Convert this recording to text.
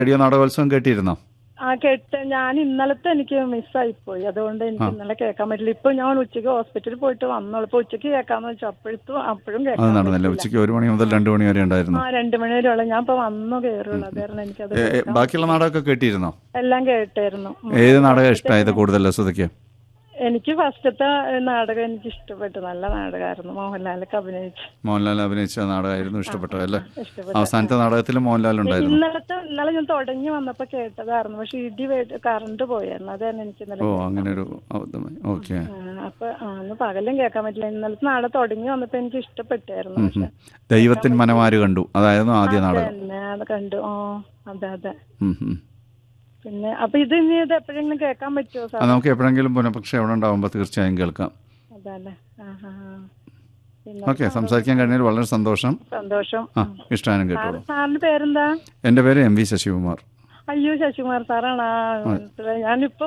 Radio നാടകോത്സവം കേട്ടിരുന്നോ ആ കേട്ട് ഞാൻ ഇന്നലത്തെ എനിക്ക് മിസ്സായി പോയി അതുകൊണ്ട് എനിക്ക് ഇന്നലെ കേൾക്കാൻ പറ്റില്ല ഇപ്പൊ ഞാൻ ഉച്ചയ്ക്ക് ഹോസ്പിറ്റലിൽ പോയിട്ട് വന്നോളൂ ഇപ്പൊ ഉച്ചയ്ക്ക് കേൾക്കാന്ന് വെച്ചു അപ്പോഴത്തും അപ്പോഴും അത് കേൾക്കാൻ നടന്നില്ല പറ്റില്ല. ഉച്ചയ്ക്ക് ഒരു മണി മുതൽ രണ്ട് മണി വരെ ഉണ്ടായിരുന്നു ആ രണ്ടു മണി വരെയുള്ള ഞാൻ ഇപ്പൊ വന്നു കയറുള്ളൂ അത് കാരണം എനിക്കത് ഏ, ഏ, കേൾക്കാൻ- ബാക്കിയുള്ള നാടകമൊക്കെ കേട്ടിരുന്നോ എല്ലാം കേട്ടായിരുന്നു ഉം. ഏത് നാടകം ഇഷ്ടമായത് കൂടുതൽ ലസുതയ്ക്ക് എനിക്ക് ഫസ്റ്റത്തെ നാടകം എനിക്ക് ഇഷ്ടപ്പെട്ടു നല്ല നാടകമായിരുന്നു മോഹൻലാലൊക്കെ അഭിനയിച്ചു മോഹൻലാൽ അഭിനയിച്ച നാടകമായിരുന്നു ഇഷ്ടപ്പെട്ടത് അല്ലേ ഇഷ്ടപ്പെട്ടു അവസാനത്തെ നാടകത്തിൽ മോഹൻലാൽ ഉണ്ടായിരുന്നു ഇന്നലത്തെ ഇന്നലെ ഞാൻ തുടങ്ങി വന്നപ്പോ കേട്ടതായിരുന്നു പക്ഷെ ഇടി കറണ്ട് പോയായിരുന്നു അതാണ് എനിക്ക് ഇന്നലെ ഓ അങ്ങനെ ഒരു അബദ്ധമായി ഓക്കെ ആ, അപ്പൊ ആ, അന്ന് പകലും കേൾക്കാൻ പറ്റില്ല ഇന്നലത്തെ നാളെ തുടങ്ങി വന്നപ്പോ എനിക്ക് ഇഷ്ടപ്പെട്ടായിരുന്നു പക്ഷെ ദൈവത്തിൻ മനമാര് കണ്ടു അതായിരുന്നു ആദ്യ നാടകം തന്നെ അത് കണ്ടു ഓ അതെ അതെ ഉം, ഉം. പിന്നെ അപ്പൊ ഇത് ഇനി ഇത് എപ്പോഴെങ്കിലും കേൾക്കാൻ പറ്റുമോ അത് സാർ നമുക്ക് എപ്പോഴെങ്കിലും പുനഃപ്രക്ഷേപണം ഉണ്ടാകുമ്പോൾ തീർച്ചയായും കേൾക്കാം അതല്ലേ ആ ആ ആ. പിന്നെ ഓക്കെ സംസാരിക്കാൻ കഴിഞ്ഞതിൽ വളരെ സന്തോഷം സന്തോഷം ആ ഇഷ്ടാനും സാർ കേട്ടോളൂ സാറിന്റെ പേരെന്താ എൻ്റെ പേര് എം വി ശശികുമാർ അയ്യോ ശശികുമാർ സാറാണ് ആ മനസ്സിലായി ഞാനിപ്പോ